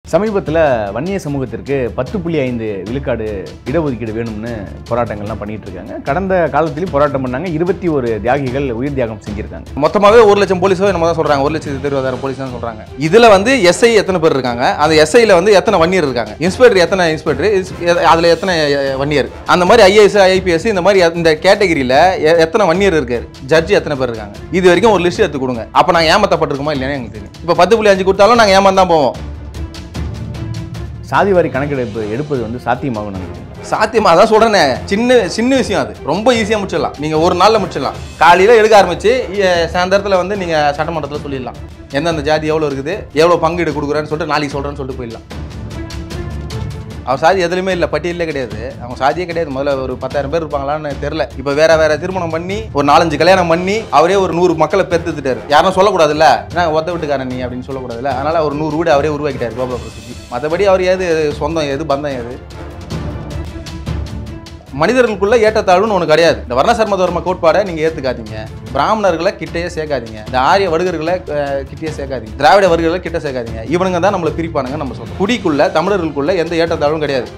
சமீபத்தில் வன்னிய சமூகத்திற்கு பத்து புள்ளி ஐந்து விழுக்காடு இடஒதுக்கீடு வேணும்னு போராட்டங்கள்லாம் பண்ணிட்டு இருக்காங்க கடந்த காலத்திலையும் போராட்டம் பண்ணாங்க இருபத்தி ஒரு தியாகிகள் உயிர் தியாகம் செஞ்சிருக்காங்க மொத்தமாகவே ஒரு லட்சம் போலீஸோ நம்ம தான் சொல்றாங்க ஒரு லட்சத்தி இருபதாயிரம் போலீஸ் தான் சொல்றாங்க இதுல வந்து எஸ்ஐ எத்தனை பேர் இருக்காங்க அந்த எஸ்ஐல வந்து எத்தனை வன்னியர் இருக்காங்க இன்ஸ்பெக்டர் எத்தனை இன்ஸ்பெக்டர் அதுல எத்தனை அஹ், வன்னியர் அந்த மாதிரி ஐஏஎஸ் ஐபிஎஸ் இந்த மாதிரி இந்த கேட்டகரியில எத்தனை வன்னியர் இருக்காரு ஜட்ஜி எத்தனை பேர் இருக்காங்க இது வரைக்கும் ஒரு லிஸ்ட் எடுத்து கொடுங்க அப்ப நாங்க ஏமாத்தப்பட்டிருக்கோமா இல்லையானு எங்களுக்கு தெரியும் இப்போ பத்து புள்ளி அஞ்சு கொடுத்தாலும் நாங்க ஏமாந்து தான் போவோம் சாதிவாரி கணக்கெடுப்பு எடுப்பது வந்து சாத்தியமாகணும் சாத்தியமா அதான் சொல்றேனே சின்ன சின்ன விஷயம் அது ரொம்ப ஈஸியா முடிச்சிடலாம் நீங்க ஒரு நாள்ல முடிச்சிடலாம் காலையில எடுக்க ஆரம்பிச்சு இ- சாயந்தரத்துல வந்து நீங்க சட்டமன்றத்துல சொல்லிடலாம் எந்தெந்த ஜாதி எவ்வளவு இருக்குது எவ்வளவு பங்கீடு கொடுக்குறேன்னு சொல்லிட்டு நாளைக்கு சொல்றேன்னு சொல்லிட்டு போயிடலாம் அவன் சாதி எதுலையுமே இல்லை பட்டியலே கிடையாது அவன் சாதியே கிடையாது முதல்ல ஒரு பத்தாயிரம் பேர் இருப்பாங்களான்னு தெரியல இப்போ வேற வேற திருமணம் பண்ணி ஒரு நாலஞ்சு கல்யாணம் பண்ணி அவரே ஒரு நூறு மக்களை பெற்றுட்டாரு யாரும் சொல்லக்கூடாதுல்ல நான் ஒத்த வீட்டுக்காரன் நீ அப்படின்னு சொல்லக்கூடாதுல்ல அதனால ஒரு நூறு வீடு அவரே உருவாக்கிட்டாரு கோபால பிரசித்தி மற்றபடி அவர் எது சொந்தம் எது பந்தம் எது மனிதர்களுக்குள்ள ஏற்றத்தாழ்வுன்னு ஒன்று கிடையாது இந்த வர்ணசர்ம தர்ம கோட்பாடை நீங்கள் ஏற்றுக்காதீங்க பிராமணர்களை கிட்டேயே சேர்க்காதீங்க இந்த ஆரிய வருகர்களை அஹ், கிட்டேயே சேர்க்காதீங்க திராவிட வருகர்களை கிட்ட சேர்க்காதீங்க இவனுங்க தான் நம்மளை பிரிப்பானுங்க நம்ம சொல்றோம் குடிக்குள்ள தமிழர்களுக்குள்ள எந்த ஏற்றத்தாழ்வும் கிடையாது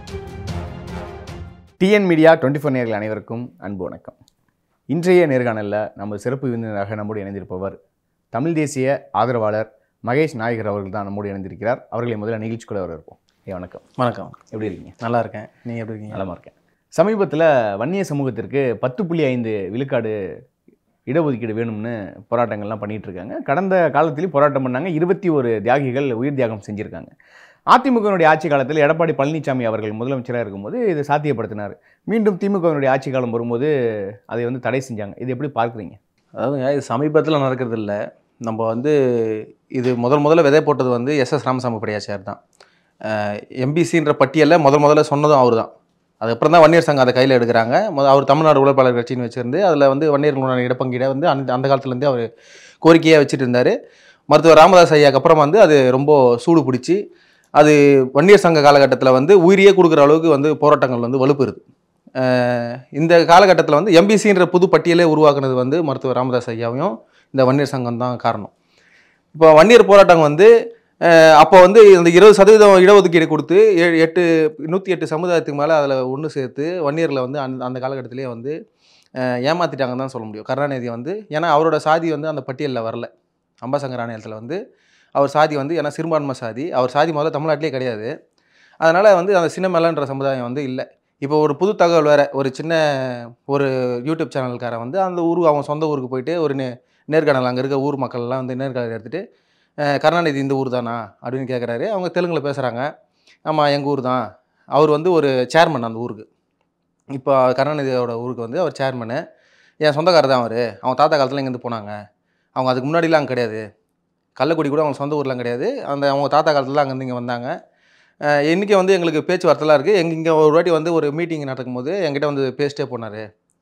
டிஎன் மீடியா டுவெண்ட்டி ஃபோர் நேர்கள் அனைவருக்கும் அன்பு வணக்கம் இன்றைய நேர்காணலில் நம்ம சிறப்பு விருந்தினராக நம்மோடு இணைந்திருப்பவர் தமிழ் தேசிய ஆதரவாளர் மகேஷ் நாயகர் அவர்கள் தான் நம்மோடு இணைந்திருக்கிறார் அவர்களை முதல்ல நிகழ்ச்சிக்குள்ள வரவேற்போம் ஏ வணக்கம் வணக்கம் எப்படி இருக்கீங்க நல்லா இருக்கேன் நீங்கள் எப்படி இருக்கீங்க நலமா இருக்கேன் சமீபத்தில் வன்னிய சமூகத்திற்கு பத்து புள்ளி ஐந்து விழுக்காடு இடஒதுக்கீடு வேணும்னு போராட்டங்கள்லாம் பண்ணிட்டு இருக்காங்க கடந்த காலத்திலையும் போராட்டம் பண்ணாங்க இருபத்தி ஒரு தியாகிகள் உயிர் தியாகம் செஞ்சுருக்காங்க அதிமுகவினுடைய ஆட்சி காலத்தில் எடப்பாடி பழனிசாமி அவர்கள் முதலமைச்சராக இருக்கும்போது இதை சாத்தியப்படுத்தினார் மீண்டும் திமுகவினுடைய ஆட்சி காலம் வரும்போது அதை வந்து தடை செஞ்சாங்க இது எப்படி பார்க்குறீங்க அதாவதுங்க இது சமீபத்தில் நடக்கிறது இல்லை நம்ம வந்து இது முதல் முதல்ல விதை போட்டது வந்து எஸ் எஸ் ராமசாமி படையாச்சியார் தான் எம்பிசின்ற பட்டியலில் முதல் முதல்ல சொன்னதும் அவர் தான் அதுக்கப்புறம் தான் வன்னியர் சங்கம் அதை கையில் எடுக்கிறாங்க முத அவர் தமிழ்நாடு உழைப்பாளர் கட்சின்னு வச்சிருந்து அதில் வந்து வன்னியர்களுடைய இடப்பங்கீடை வந்து அந்த அந்த காலத்துலேருந்தே அவர் கோரிக்கையாக வச்சுட்டு இருந்தார் மருத்துவர் ராமதாஸ் ஐயாக்கு அப்புறம் வந்து அது ரொம்ப சூடு பிடிச்சி அது வன்னியர் சங்க காலகட்டத்தில் வந்து உயிரியே கொடுக்குற அளவுக்கு வந்து போராட்டங்கள் வந்து வலுப்பெறுது அஹ் இந்த காலகட்டத்தில் வந்து எம்பிசின்ற புது பட்டியலே உருவாக்குனது வந்து மருத்துவர் ராமதாஸ் ஐயாவையும் இந்த வன்னியர் சங்கம் தான் காரணம் இப்போ வன்னியர் போராட்டம் வந்து அஹ் அப்போ வந்து இந்த இருபது சதவீதம் இடஒதுக்கீடு கொடுத்து ஏழு எட்டு நூற்றி எட்டு சமுதாயத்துக்கு மேலே அதில் ஒன்று சேர்த்து வன்னியரில் வந்து அந்த அந்த காலகட்டத்திலேயே வந்து அஹ் ஏமாத்திட்டாங்கன்னு தான் சொல்ல முடியும் கருணாநிதி வந்து ஏன்னா அவரோட சாதி வந்து அந்த பட்டியலில் வரல அம்பாசங்கர் ஆணையத்தில் வந்து அவர் சாதி வந்து ஏன்னா சிறுபான்மை சாதி அவர் சாதி முதல்ல தமிழ்நாட்டிலே கிடையாது அதனால் வந்து அந்த சின்னமேலன்ற சமுதாயம் வந்து இல்லை இப்போ ஒரு புது தகவல் வேறு ஒரு சின்ன ஒரு யூடியூப் சேனல்காரன் வந்து அந்த ஊருக்கு அவன் சொந்த ஊருக்கு போயிட்டு ஒரு நே நேர்காணல் அங்கே இருக்க ஊர் மக்கள்லாம் வந்து நேர்காணல் எடுத்துகிட்டு கருணாநிதி இந்த ஊர் தானா அப்படின்னு கேட்குறாரு அவங்க தெலுங்கில் பேசுகிறாங்க ஆமாம் எங்கள் ஊர் தான் அவர் வந்து ஒரு சேர்மன் அந்த ஊருக்கு இப்போ கருணாநிதியோட ஊருக்கு வந்து அவர் சேர்மனு என் சொந்தக்காரர் தான் அவர் அவங்க தாத்தா காலத்தில் இங்கேருந்து போனாங்க அவங்க அதுக்கு முன்னாடிலாம் அங்கே கிடையாது கள்ளக்குடி கூட அவங்க சொந்த ஊர்லாம் கிடையாது அந்த அவங்க தாத்தா காலத்தில் அங்கேருந்து இங்கே வந்தாங்க அஹ் இன்னைக்கு வந்து எங்களுக்கு பேச்சுவார்த்தைலாம் இருக்குது எங்கள் இங்கே ஒரு வாட்டி வந்து ஒரு மீட்டிங் நடக்கும்போது என்கிட்ட வந்து பேசிட்டே போனார்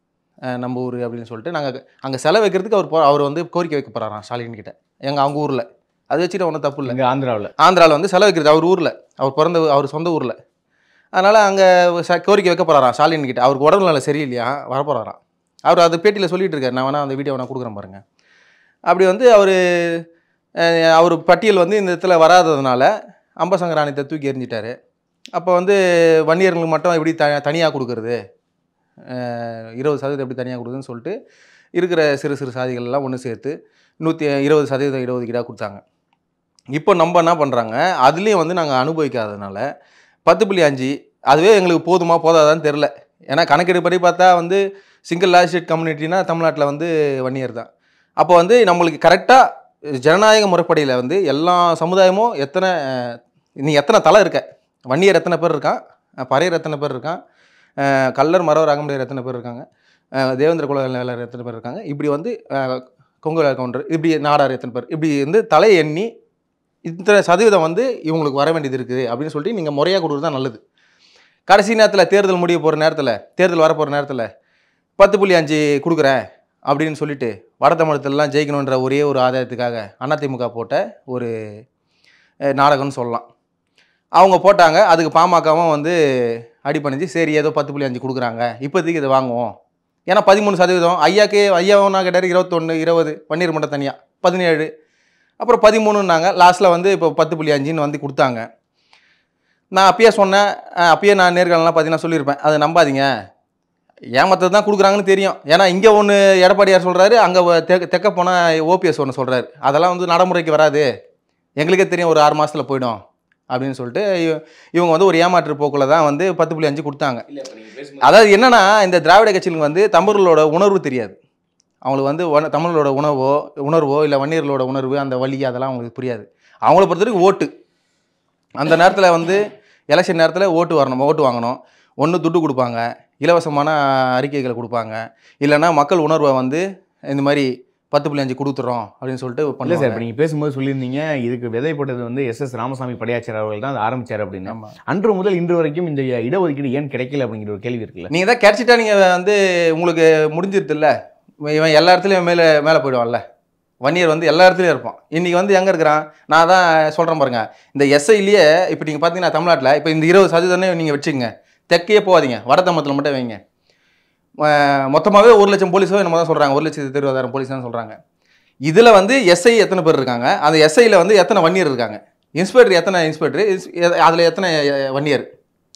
நம்ம ஊர் அப்படின்னு சொல்லிட்டு நாங்கள் அங்கே செலவு வைக்கிறதுக்கு அவர் போ அவர் வந்து கோரிக்கை வைக்க போகிறாராம் ஸ்டாலின் கிட்ட எங்கள் அவங்க ஊரில் அது வச்சுட்டு ஒன்றும் தப்பு இல்லை இங்கே ஆந்திராவில் ஆந்திராவில் வந்து செலவு வைக்கிறது அவர் ஊரில் அவர் பிறந்த ஊ- அவர் சொந்த ஊரில் அதனால் அங்கே கோரிக்கை வைக்க போகிறாராம் ஸ்டாலின் கிட்ட அவருக்கு உடம்பு நிலை சரியில்லையா வரப்போகிறாராம் அவர் அது பேட்டியில் சொல்லிட்டு இருக்காரு நான் வேணா அந்த வீடியோ நான் கொடுக்குறேன் பாருங்க அப்படி வந்து அவர் அவர் பட்டியல் வந்து இந்த இடத்துல வராததுனால அம்பசங்கர் ஆணையத்தை தூக்கி எறிஞ்சிட்டாரு அப்போ வந்து வன்னியர்களுக்கு மட்டும் எப்படி த தனியாக கொடுக்குறது அஹ் இருபது சதவீதம் எப்படி தனியாக கொடுக்குதுன்னு சொல்லிட்டு இருக்கிற சிறு சிறு சாதிகள் எல்லாம் ஒன்று சேர்த்து நூற்றி இருபது சதவீதம் இடஒதுக்கீடாக கொடுத்தாங்க இப்போ நம்ம என்ன பண்ணுறாங்க அதுலேயும் வந்து நாங்கள் அனுபவிக்காததுனால பத்து புள்ளி அஞ்சு அதுவே எங்களுக்கு போதுமா போதாதான்னு தெரில ஏன்னா கணக்கெடுப்படி பார்த்தா வந்து சிங்கிள் லாஸ்டேட் கம்யூனிட்டினா தமிழ்நாட்டில் வந்து வன்னியர் தான் அப்போ வந்து நம்மளுக்கு கரெக்டாக ஜனநாயக முறைப்படியில் வந்து எல்லா சமுதாயமும் எத்தனை அஹ், நீ எத்தனை தலை இருக்க வன்னியர் எத்தனை பேர் இருக்கான் அஹ், பறையர் எத்தனை பேர் இருக்கான் அஹ், கல்லர் மரவர் அகமுடையர் எத்தனை பேர் இருக்காங்க அஹ், தேவேந்திர குல வேளாளர் எத்தனை பேர் இருக்காங்க இப்படி வந்து அஹ், கொங்கு வேளாளர் கவுண்டர் இப்படி நாடார் எத்தனை பேர் இப்படி வந்து தலை எண்ணி இத்தனை சதவீதம் வந்து இவங்களுக்கு வர வேண்டியது இருக்குது அப்படின்னு சொல்லிட்டு நீங்கள் முறையாக கொடுக்குறது தான் நல்லது கடைசி நேரத்தில் தேர்தல் முடிய போகிற நேரத்தில் தேர்தல் வர போகிற நேரத்தில் பத்து புள்ளி அஞ்சு கொடுக்குறேன் அப்படின்னு சொல்லிட்டு வட தமிழகத்திலலாம் ஜெயிக்கணுன்ற ஒரே ஒரு ஆதாயத்துக்காக அதிமுக போட்ட ஒரு அஹ், நாடகம்னு சொல்லலாம் அவங்க போட்டாங்க அதுக்கு பாமகவும் வந்து அடிப்பணிஞ்சு சரி ஏதோ பத்து புள்ளி அஞ்சு கொடுக்குறாங்க இப்போதைக்கு இதை வாங்குவோம் ஏன்னா பதிமூணு சதவீதம் ஐயாக்கே ஐயாவும் நான் கேட்டார் இருபத்தொன்று இருபது பன்னீர் மட்டும் தனியாக பதினேழு அப்புறம் பதிமூணுன்னாங்க லாஸ்ட்டில் வந்து இப்போ பத்து புள்ளி அஞ்சுன்னு வந்து கொடுத்தாங்க நான் அப்பயே சொன்னேன் அஹ் அப்பயே நான் நேர்காணலாம் பார்த்தீங்கன்னா சொல்லியிருப்பேன் அதை நம்பாதீங்க ஏமாத்தது தான் கொடுக்குறாங்கன்னு தெரியும் ஏன்னா இங்கே ஒன்று எடப்பாடியார் சொல்கிறாரு அங்கே தெக்க தெக்க போனால் ஓபிஎஸ் ஒன்று சொல்கிறாரு அதெல்லாம் வந்து நடைமுறைக்கு வராது எங்களுக்கே தெரியும் ஒரு ஆறு மாதத்தில் போயிடும் அப்படின்னு சொல்லிட்டு இவ- இவங்க வந்து ஒரு ஏமாற்று போக்கில் தான் வந்து பத்து புள்ளி அஞ்சு கொடுத்தாங்க அதாவது என்னன்னா இந்த திராவிட கட்சிகளுக்கு வந்து தமிழர்களோட உணர்வு தெரியாது அவங்களுக்கு வந்து வன- தமிழர்களோட உணவோ உணர்வோ இல்லை வன்னியர்களோட உணர்வு அந்த வலி அதெல்லாம் அவங்களுக்கு புரியாது அவங்கள பொறுத்த வரைக்கும் ஓட்டு அந்த நேரத்தில் வந்து எலெக்ஷன் நேரத்தில் ஓட்டு வரணும் ஓட்டு வாங்கணும் ஒன்று துட்டு கொடுப்பாங்க இலவசமான அறிக்கைகளை கொடுப்பாங்க இல்லைன்னா மக்கள் உணர்வை வந்து இந்த மாதிரி பத்து புள்ளி அஞ்சு கொடுத்துறோம் அப்படின்னு சொல்லிட்டு இல்லை சார் பண்ணுவாங்க இப்போ நீங்கள் பேசும்போது சொல்லியிருந்தீங்க இதுக்கு விதை போட்டது வந்து எஸ் எஸ் ராமசாமி படையாச்சார் அவர்கள் தான் அதை ஆரம்பிச்சார் அப்படின்னு ஆமா. அன்று முதல் இன்று வரைக்கும் இந்த இடஒதுக்கீடு ஏன் கிடைக்கல அப்படிங்கிற ஒரு கேள்வி இருக்குல்ல நீங்கள் தான் கிடைச்சிட்டா நீங்கள் வந்து உங்களுக்கு முடிஞ்சிருதுல்ல இவன் எல்லா இடத்துலையும் மேலே மேலே போயிடுவான்ல வன்னியர் வந்து எல்லா இடத்துலையும் இருப்பான் இன்றைக்கி வந்து எங்கே இருக்கிறான் நான் தான் சொல்கிறேன் பாருங்க இந்த எஸ்ஐலேயே இப்போ நீங்கள் பார்த்தீங்கன்னா தமிழ்நாட்டில் இப்போ இந்த இருபது சதவீதம் நீங்கள் வச்சுக்கங்க தெற்கே போகாதீங்க வட தமிழத்தில் மட்டும் வைங்க மொத்தமாகவே ஒரு லட்சம் போலீஸோ என்னமோ தான் சொல்கிறாங்க ஒரு லட்சத்தி இருபதாயிரம் போலீஸ் தான் சொல்கிறாங்க இதில் வந்து எஸ்ஐ எத்தனை பேர் இருக்காங்க அந்த எஸ்ஐயில் வந்து எத்தனை வன்னியர் இருக்காங்க இன்ஸ்பெக்டர் எத்தனை இன்ஸ்பெக்டர் அதில் எத்தனை அஹ், வன்னியர்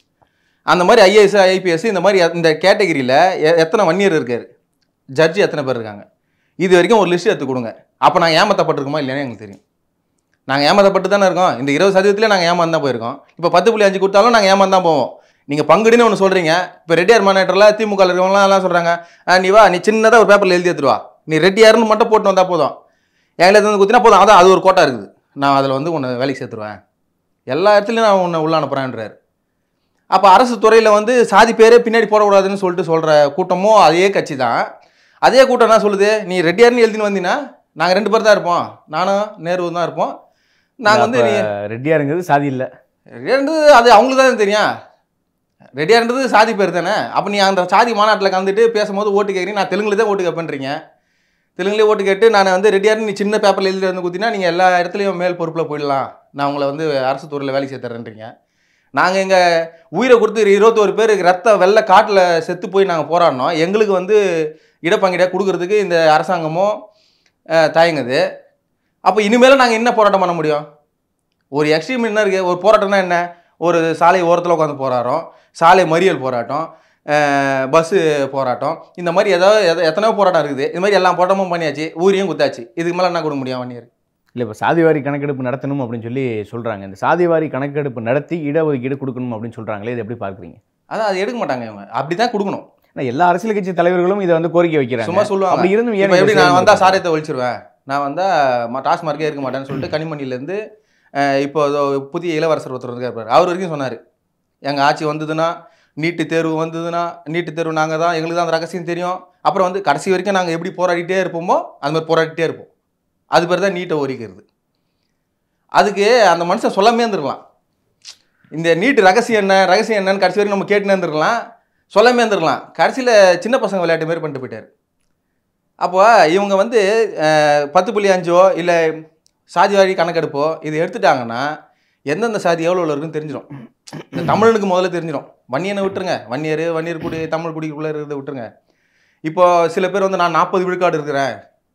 அந்த மாதிரி ஐஏஎஸ் ஐபிஎஸ் இந்த மாதிரி இந்த கேட்டகரியில் எத்தனை வன்னியர் இருக்காரு ஜட்ஜி எத்தனை பேர் இருக்காங்க இது வரைக்கும் ஒரு லிஸ்ட் எடுத்து கொடுங்க அப்போ நாங்கள் ஏமாத்தப்பட்டிருக்கோமா இல்லைன்னு எங்களுக்கு தெரியும் நாங்கள் ஏமாத்தப்பட்டு தானே இருக்கோம் இந்த இருபது சதவீதத்தில் நாங்கள் ஏமாந்து தான் போயிருக்கோம் இப்போ பத்து புள்ளி அஞ்சு கொடுத்தாலும் நாங்கள் ஏமாந்து தான் போவோம் நீங்கள் பங்குடின்னு ஒன்று சொல்கிறீங்க இப்போ ரெட்டியார் மாநாட்டில் திமுக இருக்கவங்களாம் எல்லாம் சொல்கிறாங்க நீ வா நீ சின்னதாக ஒரு பேப்பரில் எழுதி எடுத்துட்டு வா நீ ரெட்டியார்னு மட்டும் போட்டு வந்தால் போதும் எங்களை வந்து குத்தினா போதும் அதான் அது ஒரு கோட்டா இருக்குது நான் அதில் வந்து உன்னை வேலைக்கு சேர்த்துருவேன் எல்லா இடத்துலையும் நான் உன்னை உள்ள அனுப்புகிறேன்றார் அப்போ அரசு துறையில் வந்து சாதி பேரே பின்னாடி போடக்கூடாதுன்னு சொல்லிட்டு சொல்கிற கூட்டமும் அதே கட்சி தான் அதே கூட்டம் என்ன சொல்லுது நீ ரெட்டியார்னு எழுதின்னு வந்தீங்கன்னா நாங்கள் ரெண்டு பேர் தான் இருப்போம் நானும் நேரு தான் இருப்போம் நாங்கள் வந்து நீ ரெட்டியாருங்கிறது சாதி இல்லை ரெடியார்ன்றது அது அவங்களுக்கு தான் தெரியும் ரெடியார்ன்றது சாதி பேர் தானே அப்போ நீ அந்த சாதி மாநாட்டில் கலந்துட்டு பேசும்போது ஓட்டு கேட்குறீங்க நான் தெலுங்குல தான் ஓட்டு கேட்பேன்றீங்க தெலுங்குலேயே ஓட்டு கேட்டு நான் வந்து ரெடியார்னு நீ சின்ன பேப்பரில் எழுதி வந்து குத்தினா நீங்கள் எல்லா இடத்துலையும் மேல் பொறுப்பில் போயிடலாம் நான் உங்களை வந்து அரசு துறையில் வேலைக்கு சேர்த்துறேன்றீங்க நாங்கள் எங்கள் உயிரை கொடுத்து இருபத்தோரு பேர் ரத்த வெள்ளை காட்டில் செத்து போய் நாங்கள் போராடினோம் எங்களுக்கு வந்து இடப்பங்கீடாக கொடுக்கறதுக்கு இந்த அரசாங்கமும் அஹ், தயங்குது அப்போ இனிமேலும் நாங்கள் என்ன போராட்டம் பண்ண முடியும் ஒரு எக்ஸ்ட்ரீம் என்ன இருக்குது ஒரு போராட்டம்னா என்ன ஒரு சாலை ஓரத்தில் உட்காந்து போராட்டம் சாலை மறியல் போராட்டம் பஸ்ஸு போராட்டம் இந்த மாதிரி ஏதாவது எத- எத்தனையோ போராட்டம் இருக்குது இது மாதிரி எல்லா போராட்டமும் பண்ணியாச்சு ஊரையும் குத்தாச்சு இதுக்கு மேலே என்ன கொடுக்க முடியும் வன்னியர் இல்லை இப்போ சாதிவாரி கணக்கெடுப்பு நடத்தணும் அப்படின்னு சொல்லி சொல்கிறாங்க இந்த சாதிவாரி கணக்கெடுப்பு நடத்தி இடஒதுக்கீடு கொடுக்கணும் அப்படின்னு சொல்கிறாங்களே இது எப்படி பார்க்குறீங்க அதான் அது எடுக்க மாட்டாங்க இவங்க அப்படி தான் கொடுக்கணும் ஏன்னா எல்லா அரசியல் கட்சி தலைவர்களும் இதை வந்து கோரிக்கை வைக்கிறாங்க சும்மா சொல்லுவாங்க அப்படி இருந்தும் ஏன் இப்போ எப்படி இதை நான் செய்ய வந்தால் மாட்டாங்க? சாரியத்தை ஒழிச்சிருவேன் நான் வந்தால் டாஸ்மார்க்கே இருக்க மாட்டேன்னு சொல்லிட்டு கனிமணிலேருந்து இப்போ இதோ புதிய இளவரசர் ஒருத்தர் இருக்கார் அவர் வரைக்கும் சொன்னார் எங்கள் ஆட்சி வந்ததுன்னா நீட்டு தேர்வு வந்ததுன்னா நீட்டு தேர்வு நாங்கள் தான் எங்களுக்கு தான் அந்த ரகசியம் தெரியும் அப்புறம் வந்து கடைசி வரைக்கும் நாங்கள் எப்படி போராடிட்டே இருப்போமோ அது மாதிரி போராடிட்டே இருப்போம் அது பேர் தான் நீட்டை ஒழிக்கிறது அதுக்கு அந்த மனுஷன் சொல்லாமே இருந்திருக்கலாம் இந்த நீட்டு ரகசியம் என்ன ரகசியம் என்னன்னு கடைசி வரைக்கும் நம்ம கேட்டுனே இருந்திருக்கலாம் சொல்லாமே இருந்திருக்கலாம் கடைசியில் சின்ன பசங்க விளையாட்டு மாதிரி பண்ணிட்டு போயிட்டார் அப்போ இவங்க வந்து அஹ், பத்து புள்ளி அஞ்சோ இல்லை சாதி வாரி கணக்கெடுப்போ இது எடுத்துட்டாங்கன்னா எந்தெந்த சாதி எவ்வளோ இருக்குன்னு தெரிஞ்சிடும் இந்த தமிழனுக்கு முதல்ல தெரிஞ்சிடும் வன்னியனை விட்டுருங்க வன்னியர் வன்னியர் குடி தமிழ் குடிக்குள்ளே இருக்கிறத விட்டுருங்க இப்போ சில பேர் வந்து நான் நாற்பது விழுக்காடு இருக்கிறேன்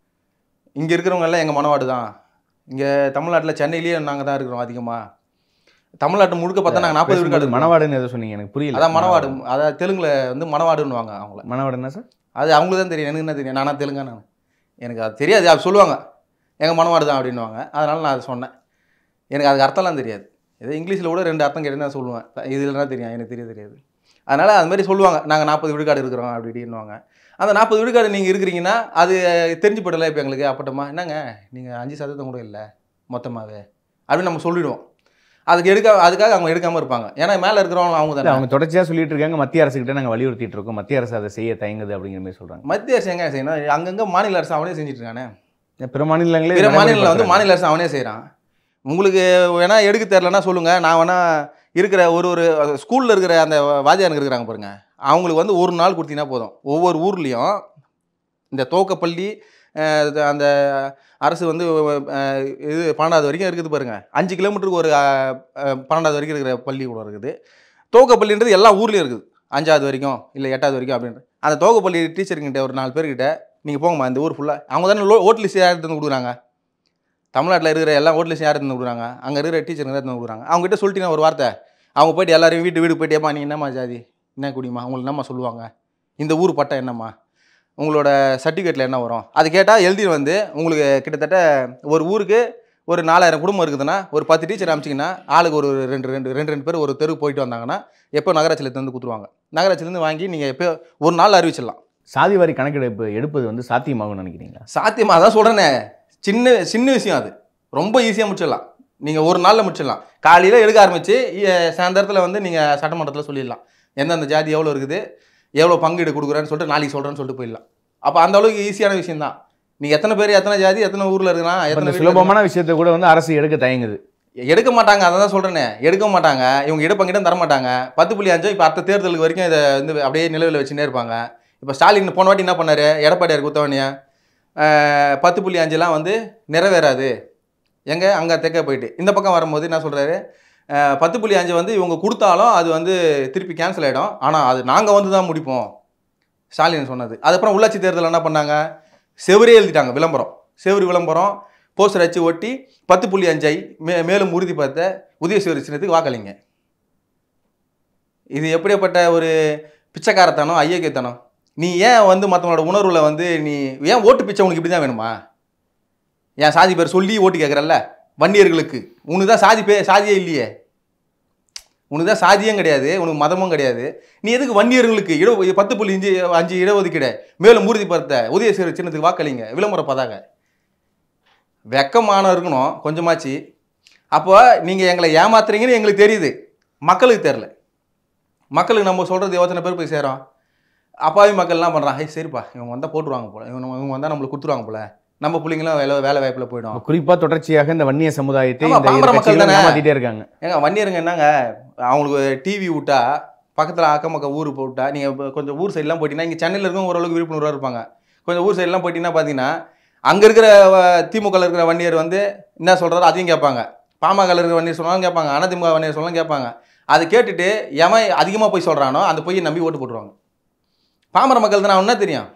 இங்கே இருக்கிறவங்க எல்லாம் எங்கள் மனவாடு தான் இங்கே தமிழ்நாட்டில் சென்னையிலேயே நாங்கள் தான் இருக்கிறோம் அதிகமாக தமிழ்நாட்டு முழுக்க பார்த்தா நாங்கள் நாற்பது விழுக்காடு பேசும்போது இருக்கோம். மணவாடுன்னு எதை சொன்னீங்க எனக்கு புரியல அதான் மனவாடு அதாவது தெலுங்குல வந்து மனவாடுன்னுவாங்க அவங்கள மணவாடு என்ன சார் அது அவங்களுக்கு தான் தெரியும் எனக்கு என்ன தெரியும் நானா தெலுங்கா நான் எனக்கு அது தெரியாது அது சொல்லுவாங்க எங்கள் மனவாடு தான் அப்படின்னுவாங்க அதனால நான் அதை சொன்னேன் எனக்கு அதுக்கு அர்த்தம்லாம் தெரியாது ஏதோ இங்கிலீஷில் கூட ரெண்டு அர்த்தம் கேட்டு நான் சொல்லுவேன் இதுலனா தெரியும் எனக்கு தெரிய தெரியாது அதனால் அது மாதிரி சொல்லுவாங்க நாங்கள் நாற்பது விழுக்காடு இருக்கிறோம் அப்படி இப்படின்னுவாங்க அந்த நாற்பது விழுக்காடு நீங்கள் இருக்கிறீங்கன்னா அது தெரிஞ்சு போடல இப்போ எங்களுக்கு அப்பட்டமா என்னங்க நீங்கள் அஞ்சு சதவீதம் கூட இல்லை மொத்தமாகவே அப்படின்னு நம்ம சொல்லிடுவோம் அதுக்கு எடுக்க அதுக்காக அவங்க எடுக்காமல் இருப்பாங்க ஏன்னா மேலே இருக்கிறவங்க அவங்க இல்ல, தானே அவங்க தொடர்ச்சியாக சொல்லிட்டு இருக்காங்க மத்திய அரசு கிட்ட நாங்கள் வலியுறுத்திட்டு இருக்கோம் மத்திய அரசு அதை செய்ய தயங்குது அப்படிங்கிற மாதிரி சொல்றாங்க மத்திய அரசு எங்க செய்யணும் அங்கங்கே மாநில அரசு அவனே செஞ்சுட்டு இருக்கானே பிற மாநிலங்களே பிற இதை மாநிலங்களில் வந்து நடைமுறைப்படுத்துறாங்க. மாநில அரசு அவனே செய்கிறான் உங்களுக்கு வேணா எடுக்க தெரிலனா சொல்லுங்கள் நான் வேணா இருக்கிற ஒரு ஒரு ஸ்கூலில் இருக்கிற அந்த வாத்தியாருங்க இருக்கிறாங்க பாருங்க அவங்களுக்கு வந்து ஒரு நாள் கொடுத்தீங்கன்னா போதும் ஒவ்வொரு ஊர்லேயும் இந்த துவக்கப்பள்ளி அஹ், இது அந்த அரசு வந்து அஹ், இது பன்னெண்டாவது வரைக்கும் இருக்குது பாருங்க அஞ்சு கிலோமீட்டருக்கு ஒரு அஹ், அஹ், பன்னெண்டாவது வரைக்கும் இருக்கிற பள்ளி கூட இருக்குது துவக்கப்பள்ளின்றது எல்லா ஊர்லேயும் இருக்குது அஞ்சாவது வரைக்கும் இல்லை எட்டாவது வரைக்கும் அப்படின்ற அந்த துவக்கப்பள்ளி டீச்சருங்கிட்ட ஒரு நாலு பேர்கிட்ட நீங்கள் போங்கம்மா இந்த ஊர் ஃபுல்லாக அவங்க தானே லோ ஓட் லிஸ்ட் எடுத்து வந்து கொடுக்குறாங்க தமிழ்நாட்டில் இருக்கிற எல்லா ஹோட்டல்ஸும் யார் எடுத்து கொடுக்குறாங்க அங்கே இருக்கிற டீச்சருங்க தான் எடுத்து கொடுக்குறாங்க அவங்ககிட்ட சொல்லிட்டீங்கன்னா ஒரு வார்த்தை அவங்க போயிட்டு எல்லாரையும் வீட்டு வீடு போயிட்டு ஏப்பா நீங்கள் என்னம்மா ஜாதி என்ன குடிமா உங்களுக்கு என்னம்மா சொல்லுவாங்க இந்த ஊர் பட்டம் என்னம்மா உங்களோட சர்டிஃபிகேட்டில் என்ன வரும் அது கேட்டால் எழுதி வந்து உங்களுக்கு கிட்டத்தட்ட ஒரு ஊருக்கு ஒரு நாலாயிரம் குடும்பம் இருக்குதுன்னா ஒரு பத்து டீச்சர் அமிச்சிங்கன்னா ஆளுக்கு ஒரு ரெண்டு ரெண்டு ரெண்டு ரெண்டு பேர் ஒரு தெருக்கு போயிட்டு வந்தாங்கன்னா எப்போ நகராட்சியில் வந்து கொடுத்துருவாங்க நகராட்சியிலேருந்து வாங்கி நீங்கள் எப்போ ஒரு நாள் அறிவிச்சிடலாம் சாதி வாரி கணக்கெடுப்பு எடுப்பது வந்து சாத்தியமாகும்னு நினைக்கிறீங்களா சாத்தியமாக அதான் சொல்கிறேனே சின்ன சின்ன விஷயம் அது ரொம்ப ஈஸியாக முடிச்சிடலாம் நீங்கள் ஒரு நாளில் முடிச்சிடலாம் காலையில் எடுக்க ஆரம்பித்து சாயந்தரத்தில் வந்து நீங்கள் சட்டமன்றத்தில் சொல்லிடலாம் எந்தெந்த ஜாதி எவ்வளோ இருக்குது எவ்வளோ பங்கீடு கொடுக்குறேன்னு சொல்லிட்டு நாளைக்கு சொல்கிறேன்னு சொல்லிட்டு போயிடலாம் அப்போ அந்த அளவுக்கு ஈஸியான விஷயம் தான் நீங்கள் எத்தனை பேர் எத்தனை ஜாதி எத்தனை ஊரில் இருக்கிறான் இப்ப எத்தனை இந்த வீட்டுல சுலபமான விஷயத்தை கூட வந்து அரசு எடுக்க தயங்குது எடுக்க மாட்டாங்க அதை தான் சொல்கிறேனே எடுக்க மாட்டாங்க இவங்க இடப்பங்கிடம் தர மாட்டாங்க பத்து புள்ளி அஞ்சு இப்போ அடுத்த தேர்தலுக்கு வரைக்கும் இதை வந்து அப்படியே நிலவில் வச்சுன்னே இருப்பாங்க இப்போ ஸ்டாலின் போன வாட்டி என்ன பண்ணார் எடப்பாடியார் குத்தவனியா பத்து புள்ளி அஞ்சுலாம் வந்து நிறைவேறாது எங்கே அங்கே தெற்க போயிட்டு இந்த பக்கம் வரும்போது என்ன சொல்கிறாரு பத்து புள்ளி அஞ்சு வந்து இவங்க கொடுத்தாலும் அது வந்து திருப்பி கேன்சல் ஆகிடும் ஆனால் அது நாங்கள் வந்து தான் முடிப்போம் ஸ்டாலின் சொன்னது அதுக்கப்புறம் உள்ளாட்சி தேர்தல் என்ன பண்ணாங்க செவரே எழுதிட்டாங்க விளம்பரம் செவரு விளம்பரம் போஸ்டர் வச்சு ஒட்டி பத்து புள்ளி அஞ்சை மே மேலும் உறுதிப்படுத்த உதயசூரிய சின்னத்துக்கு வாக்களிங்க இது எப்படிப்பட்ட ஒரு பிச்சைக்காரத்தனம் ஐயக்கியத்தனம் நீ ஏன் வந்து மற்றவனோட உணர்வுல வந்து நீ ஏன் ஓட்டு பிச்சை உனக்கு இப்படி தான் வேணுமா என் சாதி பேர் சொல்லி ஓட்டு கேட்குறல்ல வன்னியர்களுக்கு உனக்கு தான் சாதி பே சாதியே இல்லையே உனக்கு தான் சாதியும் கிடையாது உனக்கு மதமும் கிடையாது நீ எதுக்கு வன்னியர்களுக்கு இட பத்து புள்ளி அஞ்சு அஞ்சு இடஒதுக்கீடு மேலும் உறுதிப்படுத்த உதயசூரிய சின்னத்துக்கு வாக்களிங்க விளம்பர பதாக வெக்கமான இருக்கணும் கொஞ்சமாச்சு அப்போ நீங்கள் எங்களை ஏமாத்துறீங்கன்னு எங்களுக்கு தெரியுது மக்களுக்கு தெரில மக்களுக்கு நம்ம சொல்கிறது எத்தனை பேர் போய் சேரோம் அப்பாவி மக்கள் என்ன பண்ணுறான் ஐய் சரிப்பா இவங்க வந்தால் போட்டுருவாங்க போல இவங்க இவங்க வந்தால் நம்மளுக்கு கொடுத்துருவாங்க போல நம்ம பிள்ளைங்களும் வேலை வேலை வாய்ப்பில் போயிடும் குறிப்பா தொடர்ச்சியாக இந்த வன்னிய சமுதாயத்தை ஆமா, இந்த இரு பாமர மக்கள் கட்சிகளும் தானே. ஏமாத்திட்டே இருக்காங்க ஏங்க வன்னியருங்க என்னங்க அவங்களுக்கு டிவி விட்டா பக்கத்தில் அக்கம் பக்கம் ஊர் விட்டா நீங்கள் கொஞ்சம் ஊர் சைட்லாம் போயிட்டீங்கன்னா இங்கே சென்னையில் இருக்கும் ஓரளவுக்கு விழிப்புணர்வாக இருப்பாங்க கொஞ்சம் ஊர் சைட்லாம் போயிட்டீங்கன்னா பார்த்தீங்கன்னா அங்கே இருக்கிற திமுகவில் இருக்கிற வன்னியர் வந்து என்ன சொல்கிறாரோ அதையும் கேட்பாங்க பாமகவில் இருக்கிற வன்னியர் சொன்னாலும் கேட்பாங்க அதிமுக வன்னியர் சொன்னாலும் கேட்பாங்க அதை கேட்டுட்டு எவன் அதிகமாக போய் சொல்கிறானோ அந்த பொய்யை நம்பி ஓட்டு போட்டுருவாங்க பாமர மக்கள் தானே அவன் என்ன தெரியும்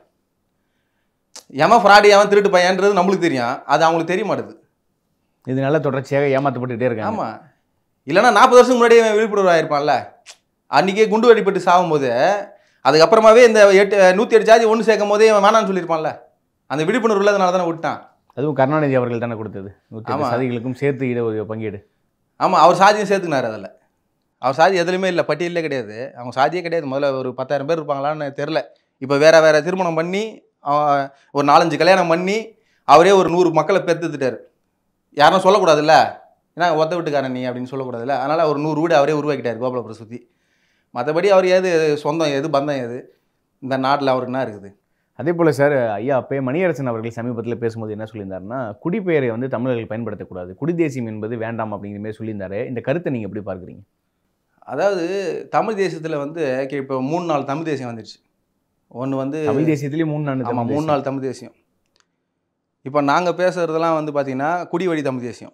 எவன் ஃப்ராடி எவன் திருட்டு பையன்றது நம்மளுக்கு தெரியும் அது அவங்களுக்கு தெரிய மாட்டுது இதனால தொடர்ச்சியாக ஏமாத்தப்பட்டுட்டே இருக்காங்க ஆமாம் இல்லைன்னா நாற்பது வருஷம் முன்னாடியே இவன் விழிப்புணர்வு ஆயிருப்பான்ல அன்றைக்கே குண்டு வெடிப்பட்டு சாகும்போது அதுக்கப்புறமாவே இந்த எட்டு நூற்றி எட்டு ஜாதி ஒன்று சேர்க்கும் போதே இவன் வேணான்னு சொல்லியிருப்பான்ல அந்த விழிப்புணர்வு இல்லாதனால தானே விட்டான் அதுவும் கருணாநிதி அவர்கள் தானே கொடுத்தது நூற்றி ஆமா. சதிகளுக்கும் சேர்த்து இட பங்கீடு ஆமாம் அவர் சாதியும் சேர்த்துக்கினார் அதில் அவர் சாதி எதுலையுமே இல்லை பட்டியலே கிடையாது அவங்க சாதியே கிடையாது முதல்ல ஒரு பத்தாயிரம் பேர் இருப்பாங்களான்னு தெரில இப்போ வேற வேற திருமணம் பண்ணி அவன் ஒரு நாலஞ்சு கல்யாணம் பண்ணி அவரே ஒரு நூறு மக்களை பெற்றுத்துட்டார் யாரும் சொல்லக்கூடாதுல்ல ஏன்னா ஒத்த வீட்டுக்காரன் நீ அப்படின்னு சொல்லக்கூடாதுல்ல அதனால் ஒரு நூறு வீடு அவரே உருவாக்கிட்டார் கோபாலபுரம் சுற்றி மற்றபடி அவர் எது சொந்தம் எது பந்தம் எது இந்த நாட்டில் அவருக்கு என்ன இருக்குது அதே போல் சார் ஐயா அப்பே மணியரசன் அவர்கள் சமீபத்தில் பேசும்போது என்ன சொல்லியிருந்தாருன்னா குடிப்பெயரை வந்து தமிழர்கள் பயன்படுத்தக்கூடாது குடிதேசியம் என்பது வேண்டாம் அப்படிங்கிற மாதிரி சொல்லியிருந்தாரு இந்த கருத்தை நீங்கள் எப்படி பார்க்குறீங்க அதாவது தமிழ் தேசத்தில் வந்து இப்போ மூணு நாள் தமிழ் தேசியம் வந்துடுச்சு ஒன்று வந்து தமிழ் தேசியத்திலேயே மூணு நாள் ஆமாம் மூணு நாள் தமிழ் தேசியம் இப்போ நாங்கள் பேசுகிறதெல்லாம் வந்து பார்த்திங்கன்னா குடிவழி தமிழ் தேசியம்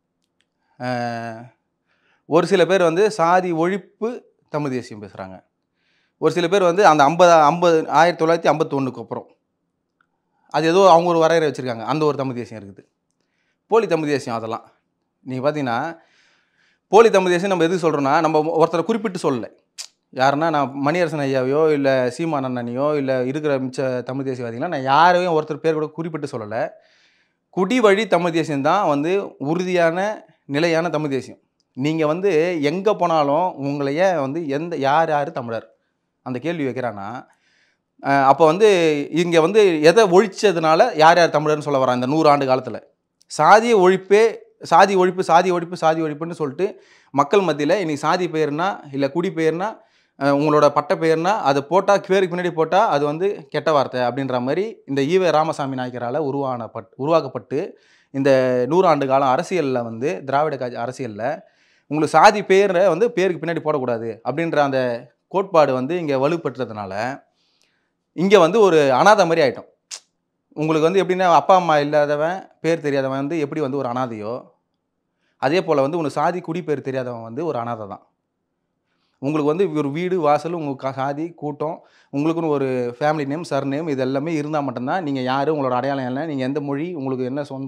அஹ், ஒரு சில பேர் வந்து சாதி ஒழிப்பு தமிழ் தேசியம் பேசுகிறாங்க ஒரு சில பேர் வந்து அந்த ஐம்பது ஐம்பது ஆயிரத்தி தொள்ளாயிரத்தி ஐம்பத்தொன்னுக்கு அப்புறம் அது ஏதோ அவங்க ஒரு வரையறை வச்சுருக்காங்க அந்த ஒரு தமிழ் தேசியம் இருக்குது போலி தமிழ் தேசியம் அதெல்லாம் நீங்கள் பார்த்தீங்கன்னா போலி தமிழ் தேசியம் நம்ம எதுக்கு சொல்கிறோன்னா நம்ம ஒருத்தரை குறிப்பிட்டு சொல்லலை யாருன்னா நான் மணியரசன் ஐயாவையோ இல்லை சீமான் அண்ணனையோ இல்லை இருக்கிற மிச்ச தமிழ் தேசியவாதிகளோ நான் யாரையும் ஒருத்தர் பேர் கூட குறிப்பிட்டு சொல்லலை குடி வழி தமிழ் தேசியம் தான் வந்து உறுதியான நிலையான தமிழ் தேசியம் நீங்கள் வந்து எங்கே போனாலும் உங்களைய வந்து எந்த யார் யார் தமிழர் அந்த கேள்வி வைக்கிறான்னா அப்போ வந்து இங்கே வந்து எதை ஒழிச்சதுனால யார் யார் தமிழர்னு சொல்ல வரான் இந்த நூறு ஆண்டு காலத்தில் சாதிய ஒழிப்பே சாதி ஒழிப்பு சாதி ஒழிப்பு சாதி ஒழிப்புன்னு சொல்லிட்டு மக்கள் மத்தியில் இன்னைக்கு சாதி பெயர்னா இல்லை குடி பெயர்னா அஹ், உங்களோட பட்ட பெயர்னா அது போட்டால் பேருக்கு பின்னாடி போட்டால் அது வந்து கெட்ட வார்த்தை அப்படின்ற மாதிரி இந்த ஈவே ராமசாமி நாயக்கரால் உருவான பட் உருவாக்கப்பட்டு இந்த நூறாண்டு காலம் அரசியலில் வந்து திராவிட கட்சி அரசியலில் உங்களுக்கு சாதி பேரை வந்து பேருக்கு பின்னாடி போடக்கூடாது அப்படின்ற அந்த கோட்பாடு வந்து இங்கே வலுப்பெற்றதுனால இங்கே வந்து ஒரு அனாதை மாதிரி ஆயிட்டோம் உங்களுக்கு வந்து எப்படின்னா அப்பா அம்மா இல்லாதவன் பேர் தெரியாதவன் வந்து எப்படி வந்து ஒரு அனாதையோ அதே போல் வந்து உனக்கு சாதி குடி பேர் தெரியாதவன் வந்து ஒரு அனாதை தான் உங்களுக்கு வந்து ஒரு வீடு வாசல் உங்கள் கா- சாதி கூட்டம் உங்களுக்குன்னு ஒரு ஃபேமிலி நேம் சர் நேம் இது எல்லாமே இருந்தால் மட்டும்தான் நீங்கள் யார் உங்களோட அடையாளம் என்ன நீங்கள் எந்த மொழி உங்களுக்கு என்ன சொந்தம்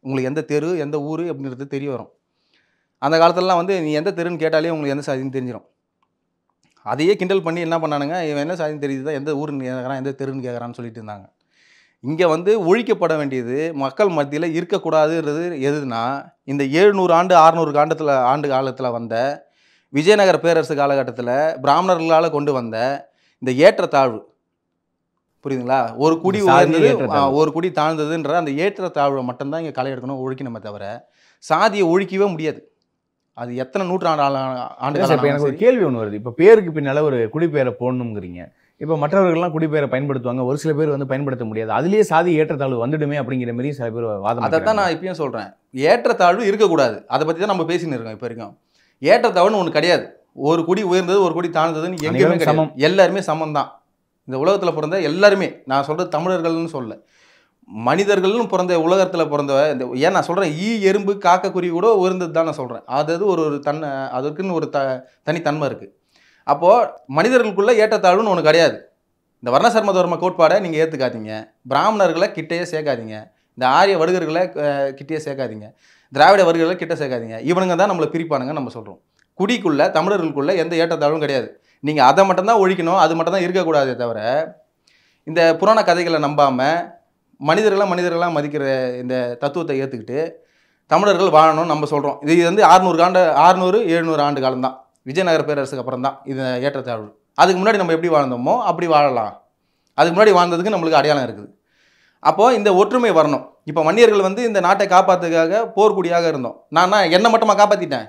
உங்களுக்கு எந்த தெரு எந்த ஊர் அப்படின்றது தெரிய வரும் அந்த காலத்துலலாம் வந்து நீ எந்த தெருன்னு கேட்டாலே உங்களுக்கு எந்த சாதின்னு தெரிஞ்சிடும் அதையே கிண்டல் பண்ணி என்ன பண்ணானுங்க இவன் என்ன சாதின்னு தெரியுதா எந்த ஊருன்னு கேட்குறான் எந்த தெருன்னு கேட்குறான்னு சொல்லிட்டு இருந்தாங்க இங்கே வந்து ஒழிக்கப்பட வேண்டியது மக்கள் மத்தியில் இருக்கக்கூடாதுன்றது எதுனா இந்த எழுநூறு ஆண்டு அறநூறு காண்டத்தில் ஆண்டு காலத்தில் வந்த விஜயநகர பேரரசு காலகட்டத்தில் பிராமணர்களால் கொண்டு வந்த இந்த ஏற்றத்தாழ்வு புரியுதுங்களா ஒரு குடி இந்த சாதிய உயர்ந்தது ஏற்றத்தாழ்வு. ஆ, ஒரு குடி தாழ்ந்ததுன்ற அந்த ஏற்றத்தாழ்வை மட்டும்தான் இங்கே களை எடுக்கணும் ஒழிக்கணுமே தவிர சாதியை ஒழிக்கவே முடியாது அது எத்தனை நூற்றாண்டு ஆள- ஆண்டு இல்ல சார், இப்ப காலம் எனக்கு ஒரு கேள்வி ஒன்று வருது இப்போ பேருக்கு பின்னால ஒரு குடிப்பெயரை போடணுங்கிறீங்க இப்போ மற்றவர்கள்லாம் குடிப்பெயரை பயன்படுத்துவாங்க ஒரு சில பேர் வந்து பயன்படுத்த முடியாது அதுலயே சாதி ஏற்றத்தாழ்வு வந்துடுமே அப்படிங்கிற மாதிரி சில பேர் வாதம் அதை தான் வைக்கிறாங்க. நான் இப்பயும் சொல்கிறேன் ஏற்றத்தாழ்வு இருக்கக்கூடாது அதை பற்றி தான் நம்ம பேசின்னு இருக்கோம் இப்போ வரைக்கும் ஏற்றத்தாழ்வுன்னு ஒன்று கிடையாது ஒரு குடி உயர்ந்தது ஒரு குடி தாழ்ந்ததுன்னு எங்கேயுமே அனைவரும் கிடையாது சமம். எல்லாருமே சமம் தான் இந்த உலகத்தில் பிறந்த எல்லாருமே நான் சொல்கிறது தமிழர்கள்னு சொல்ல மனிதர்கள்னு பிறந்த உலகத்தில் பிறந்த இந்த ஏன் நான் சொல்கிறேன் ஈ எறும்பு காக்கக்குருவி கூட உயர்ந்தது தான் நான் சொல்கிறேன் அது அது ஒரு ஒரு தன்னை அதற்குன்னு ஒரு த தனித்தன்மை இருக்குது அப்போது மனிதர்களுக்குள்ள ஏற்றத்தாழ்வுன்னு ஒன்று கிடையாது இந்த வர்ணசர்ம தர்ம கோட்பாடை நீங்கள் ஏற்றுக்காதீங்க பிராமணர்களை கிட்டேயே சேர்க்காதீங்க இந்த ஆரிய வடுகர்களை அஹ், கிட்டேயே சேர்க்காதீங்க திராவிட வர்க்கங்களை கிட்ட சேர்க்காதீங்க இவனுங்க தான் நம்மளை பிரிப்பானுங்க நம்ம சொல்கிறோம் குடிக்குள்ள தமிழர்களுக்குள்ள எந்த ஏற்றத்தாழ்வும் கிடையாது நீங்கள் அதை மட்டும்தான் ஒழிக்கணும் அது மட்டும்தான் இருக்கக்கூடாதே தவிர இந்த புராண கதைகளை நம்பாமல் மனிதர்களாக மனிதர்களாக மதிக்கிற இந்த தத்துவத்தை ஏற்றுக்கிட்டு தமிழர்கள் வாழணும்னு நம்ம சொல்கிறோம் இது வந்து ஆறுநூறு ஆண்டு ஆறுநூறு எழுநூறு ஆண்டு காலம்தான் விஜயநகர பேரரசுக்கு அப்புறம் தான் இது ஏற்றத்தாழ்வு அதுக்கு முன்னாடி நம்ம எப்படி வாழ்ந்தோமோ அப்படி வாழலாம் அதுக்கு முன்னாடி வாழ்ந்ததுக்கு நம்மளுக்கு அடையாளம் இருக்குது அப்போது இந்த ஒற்றுமை வரணும் இப்போ வன்னியர்கள் வந்து இந்த நாட்டை காப்பாற்றுக்காக போர்க்குடியாக இருந்தோம் நான் என்னை மட்டுமா காப்பாற்றிட்டேன்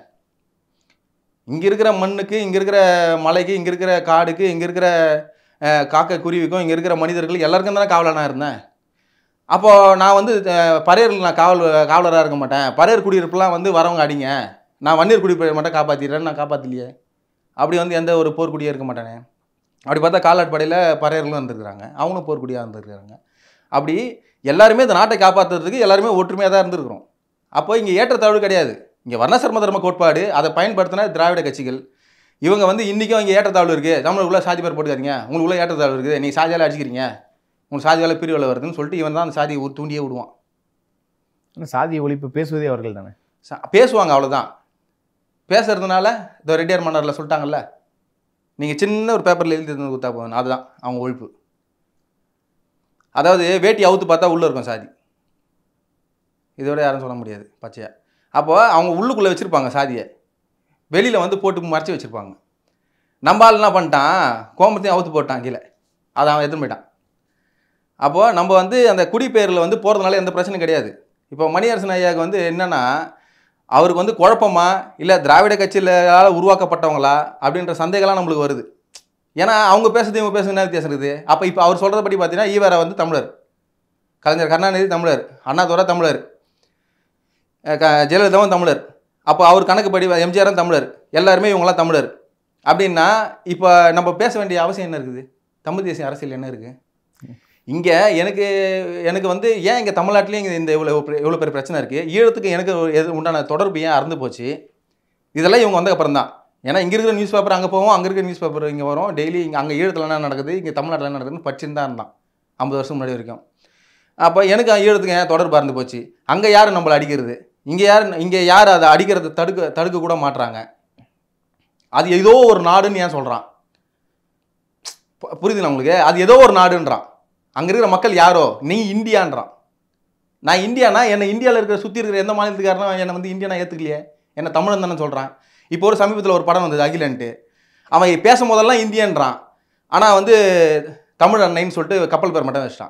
இங்கே இருக்கிற மண்ணுக்கு இங்கே இருக்கிற மலைக்கு இங்கே இருக்கிற காடுக்கு இங்கே இருக்கிற அஹ், காக்கை குருவிக்கும் இங்கே இருக்கிற மனிதர்கள் எல்லாருக்கும் தானே காவலனாக இருந்தேன் அப்போது நான் வந்து அஹ், பறையர்கள் நான் காவல் காவலராக இருக்க மாட்டேன் பறையர் குடியிருப்புலாம் வந்து வரவங்க அடிங்க நான் வன்னியர் குடியிருப்பை மட்டும் காப்பாற்றிடுறேன்னு நான் காப்பாற்றலையே அப்படி வந்து எந்த ஒரு போர்க்குடியாக இருக்க மாட்டேனே அப்படி பார்த்தா காலாட்படையில் பறையர்களும் இருந்திருக்கிறாங்க அவங்களும் போர்க்குடியாக இருந்திருக்கிறாங்க அப்படி எல்லாருமே இந்த நாட்டை காப்பாற்றுறதுக்கு எல்லாருமே ஒற்றுமையாக தான் இருந்திருக்கிறோம் அப்போ இங்கே ஏற்றத்தாழ்வு கிடையாது இங்கே வர்ணசர்ம தர்ம கோட்பாடு அதை பயன்படுத்தின திராவிட கட்சிகள் இவங்க வந்து இன்றைக்கும் இங்கே ஏற்றத்தாழ்வு இருக்குது தமிழுக்குள்ளே சாதி பேர் போட்டுக்காதீங்க உங்களுக்குள்ளே ஏற்றத்தாழ்வு இருக்குது நீங்கள் சாதியால் அடிச்சிக்கிறீங்க உங்களுக்கு சாதியால் பிரிவில் வருதுன்னு சொல்லிட்டு இவன் தான் அந்த சாதியை ஊ- தூண்டியே விடுவான் ஆனா சாதி ஒழிப்பு பேசுவதே அவர்கள் தானே ச- பேசுவாங்க அவ்வளோதான் பேசுறதுனால இந்த ரெட்டியார் மன்னரில் சொல்லிட்டாங்கல்ல நீங்கள் சின்ன ஒரு பேப்பரில் எழுதி தந்து கொடுத்தா போதும் அதுதான் அவங்க ஒழிப்பு அதாவது வேட்டி அவுத்து பார்த்தா உள்ளே இருக்கும் சாதி இதோட யாரும் சொல்ல முடியாது பச்சையா அப்போ அவங்க உள்ளுக்குள்ளே வச்சுருப்பாங்க சாதியை வெளியில் வந்து போட்டு மறைச்சி வச்சுருப்பாங்க நம்ம ஆள் என்ன பண்ணிட்டான் கோமத்தையும் அவுத்து போட்டான் கீழே அதை அவன் எடுத்துன்னு போயிட்டான் அப்போது நம்ம வந்து அந்த குடிப்பெயரில் வந்து போகிறதுனால எந்த பிரச்சனையும் கிடையாது இப்போ மணியரசன் ஐயாவுக்கு வந்து என்னென்னா அவருக்கு வந்து குழப்பமா இல்லை திராவிட கட்சியிலால் உருவாக்கப்பட்டவங்களா அப்படின்ற சந்தேகம்லாம் நம்மளுக்கு வருது ஏன்னா அவங்க பேசுறது இவங்க பேசுறது என்ன வித்தியாசம் இருக்குது அப்போ இப்போ அவர் சொல்கிறத படி பார்த்தீங்கன்னா ஈவேரா வந்து தமிழர் கலைஞர் கருணாநிதி தமிழர் அண்ணாதுரை தமிழர் அஹ் க ஜெயலலிதாவும் தமிழர் அப்போ அவர் கணக்குப்படி எம்ஜிஆரும் தமிழர் எல்லாருமே இவங்களாம் தமிழர் அப்படின்னா இப்போ நம்ம பேச வேண்டிய அவசியம் என்ன இருக்குது தமிழ் தேசிய அரசியல் என்ன இருக்குது இங்கே எனக்கு எனக்கு வந்து ஏன் இங்கே தமிழ்நாட்டிலேயே இங்கே இந்த இவ்வளோ இவ்வளோ பெரிய பிரச்சனை இருக்குது ஈழத்துக்கு எனக்கு ஒரு எது உண்டான தொடர்பு ஏன் அறந்து போச்சு இதெல்லாம் இவங்க வந்த அப்புறம் தான் ஏன்னா இங்கே இருக்கிற நியூஸ் பேப்பர் அங்கே போவோம் அங்கே இருக்கிற நியூஸ் பேப்பர் இங்கே வரும் டெய்லி இங்கே அங்கே ஈழத்தில் என்ன நடக்குது இங்கே தமிழ்நாட்டில் என்ன நடக்குதுன்னு படிச்சுன்னு தான் இருந்தான் ஐம்பது வருஷம் முன்னாடி வரைக்கும் அப்போ எனக்கு ஈழத்துக்கு ஏன் தொடர்பு அறந்து போச்சு அங்கே யார் நம்மளை அடிக்கிறது இங்கே யார் இங்கே யார் அதை அடிக்கிறத தடுக்க தடுக்க கூட மாட்றாங்க அது ஏதோ ஒரு நாடுன்னு ஏன் சொல்கிறான் புரியுதுங்களா உங்களுக்கு அது ஏதோ ஒரு நாடுன்றான் அங்கே இருக்கிற மக்கள் யாரோ நீ இந்தியான்றான் நான் இந்தியானா என்னை இந்தியாவில் இருக்கிற சுற்றி இருக்கிற எந்த மாநிலத்துக்காரனும் என்னை வந்து இந்தியனா ஏற்றுக்கலையே என்ன தமிழன் தானே சொல்கிறான் இப்போ ஒரு சமீபத்தில் ஒரு படம் வந்தது அகிலன்ட்டு அவன் பேசும் போதெல்லாம் இந்தியன்றான் ஆனால் வந்து தமிழ் அன்னைன்னு சொல்லிட்டு கப்பல் பேர் மட்டும் வச்சிட்டான்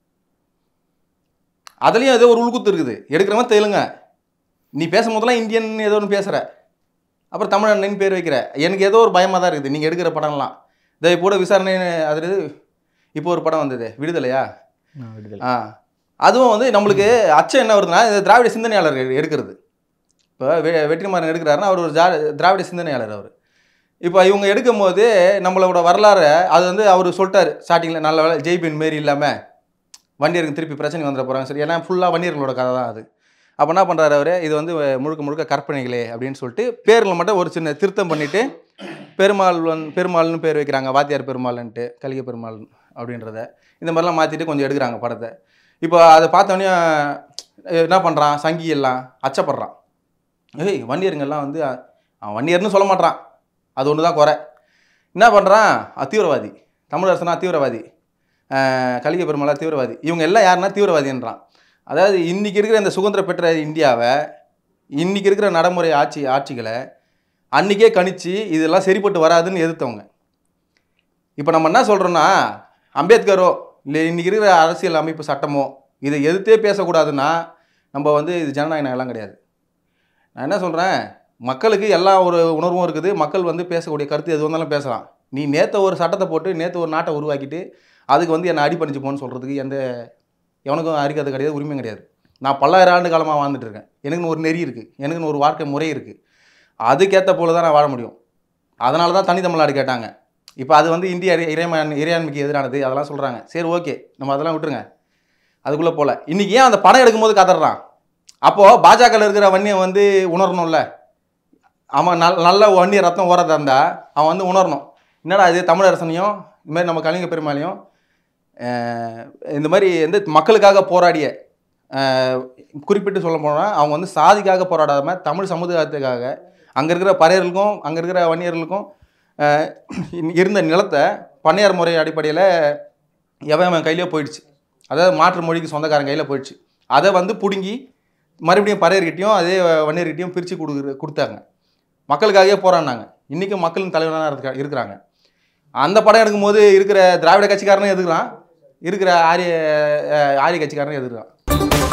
அதுலேயும் ஏதோ ஒரு உள்குத்து இருக்குது எடுக்கிறவன் தெலுங்க நீ பேசும் போதெல்லாம் இந்தியன் ஏதோ ஒன்று பேசுகிற அப்புறம் தமிழ் அண்ணன் பேர் வைக்கிற எனக்கு ஏதோ ஒரு பயமாக தான் இருக்குது நீங்கள் எடுக்கிற படம்லாம் இதை இப்போ கூட விசாரணை அது இப்போ ஒரு படம் வந்தது விடுதலையா விடுதலை ஆ அதுவும் வந்து நம்மளுக்கு அச்சம் என்ன வருதுன்னா இது திராவிட சிந்தனையாளர் எடு- எடுக்கிறது இப்போ வெ வெற்றிமாறன் எடுக்கிறாருன்னா அவர் ஒரு ஜா திராவிட சிந்தனையாளர் அவர் இப்போ இவங்க எடுக்கும் போது நம்மளோட வரலாறை அது வந்து அவர் சொல்லிட்டாரு ஸ்டார்டிங்கில் நல்ல வேலை ஜெய்பின் மாரி இல்லாமல் வண்டியருக்கு திருப்பி பிரச்சனை வந்துட போகிறாங்க சரி ஏன்னா ஃபுல்லாக வண்டியர்களோட கதை தான் அது அப்போ என்ன பண்ணுறாரு அவர் இது வந்து முழுக்க முழுக்க கற்பனைகளே அப்படின்னு சொல்லிட்டு பேரில் மட்டும் ஒரு சின்ன திருத்தம் பண்ணிவிட்டு பெருமாள் வந்து பெருமாள்னு பேர் வைக்கிறாங்க வாத்தியார் பெருமாள்ன்ட்டு கலிக பெருமாள் அப்படின்றத இந்த மாதிரிலாம் மாற்றிட்டு கொஞ்சம் எடுக்கிறாங்க படத்தை இப்போ அதை பார்த்தோன்னே அஹ் என்ன பண்ணுறான் சங்கி எல்லாம் அச்சப்படுறான் ஏய் வன்னியருங்கெல்லாம் வந்து அஹ், அவன் வன்னியர்னு சொல்ல மாட்றான் அது ஒன்று தான் குறை என்ன பண்ணுறான் தீவிரவாதி தமிழரசனா தீவிரவாதி அஹ், கலிங்க பெருமாளா தீவிரவாதி இவங்க எல்லாம் யாருன்னா தீவிரவாதின்றான் அதாவது இன்றைக்கி இருக்கிற இந்த சுதந்திர பெற்ற இந்தியாவை இன்றைக்கி இருக்கிற நடைமுறை ஆட்சி ஆட்சிகளை அன்றைக்கே கணிச்சு இதெல்லாம் சரிப்பட்டு வராதுன்னு எதிர்த்தவங்க இப்போ நம்ம என்ன சொல்கிறோன்னா அம்பேத்கரோ இல்லை இன்றைக்கி இருக்கிற அரசியல் அமைப்பு சட்டமோ இதை எதிர்த்தே பேசக்கூடாதுன்னா நம்ம வந்து இது ஜனநாயக நகலாம் கிடையாது நான் என்ன சொல்கிறேன் மக்களுக்கு எல்லா ஒரு உணர்வும் இருக்குது மக்கள் வந்து பேசக்கூடிய கருத்து எது வந்தாலும் பேசலாம் நீ நேற்று ஒரு சட்டத்தை போட்டு நேற்று ஒரு நாட்டை உருவாக்கிட்டு அதுக்கு வந்து என்னை அடிப்பணிச்சு போன்னு சொல்கிறதுக்கு எந்த எவனுக்கும் அறிக்கிறது கிடையாது உரிமையும் கிடையாது நான் பல்லாயிரம் ஆண்டு காலமாக வாழ்ந்துட்டு இருக்கேன் எனக்குன்னு ஒரு நெறி இருக்குது எனக்குன்னு ஒரு வாழ்க்கை முறை இருக்குது அதுக்கேற்ற போல தான் நான் வாழ முடியும் அதனால தான் தனி தமிழ்நாடு கேட்டாங்க இப்போ அது வந்து இந்திய இறை- இறைம இறையாண்மைக்கு எதிரானது அதெல்லாம் சொல்கிறாங்க சரி ஓகே நம்ம அதெல்லாம் விட்டுருங்க அதுக்குள்ளே போகல இன்றைக்கி ஏன் அந்த படம் எடுக்கும்போது கதறான் அப்போது பாஜகவில் இருக்கிற வன்னியை வந்து உணரணும்ல அவன் நல் நல்ல வன்னிய ரத்தம் ஓரதா இருந்தால் அவன் வந்து உணரணும் என்னடா இது தமிழரசனையும் இந்த மாதிரி நம்ம கலிங்க பெருமாளையும் அஹ், இந்த மாதிரி வந்து மக்களுக்காக போராடிய அஹ், குறிப்பிட்டு சொல்ல போனால் அவங்க வந்து சாதிக்காக போராடாம தமிழ் சமுதாயத்துக்காக அங்கே இருக்கிற பறையர்களுக்கும் அங்கே இருக்கிற வன்னியர்களுக்கும் அஹ், இருந்த நிலத்தை பண்ணையார் முறை அடிப்படையில் எவன் அவன் கையிலே போயிடுச்சு அதாவது மாற்று மொழிக்கு சொந்தக்காரன் கையில் போயிடுச்சு அதை வந்து பிடுங்கி மறுபடியும் பறையர்கிட்டையும் அதே வன்னியர்கிட்டையும் பிரித்து கொடுக்குற கொடுத்தாங்க மக்களுக்காகவே போராடினாங்க இன்றைக்கும் மக்களின் தலைவனாக இருக்க இருக்கிறாங்க அந்த படம் எடுக்கும்போது இருக்கிற திராவிட கட்சிக்காரனும் எதுக்குறான் இருக்கிற ஆரிய அஹ், ஆரிய கட்சிக்காரனும் எதுக்குறான்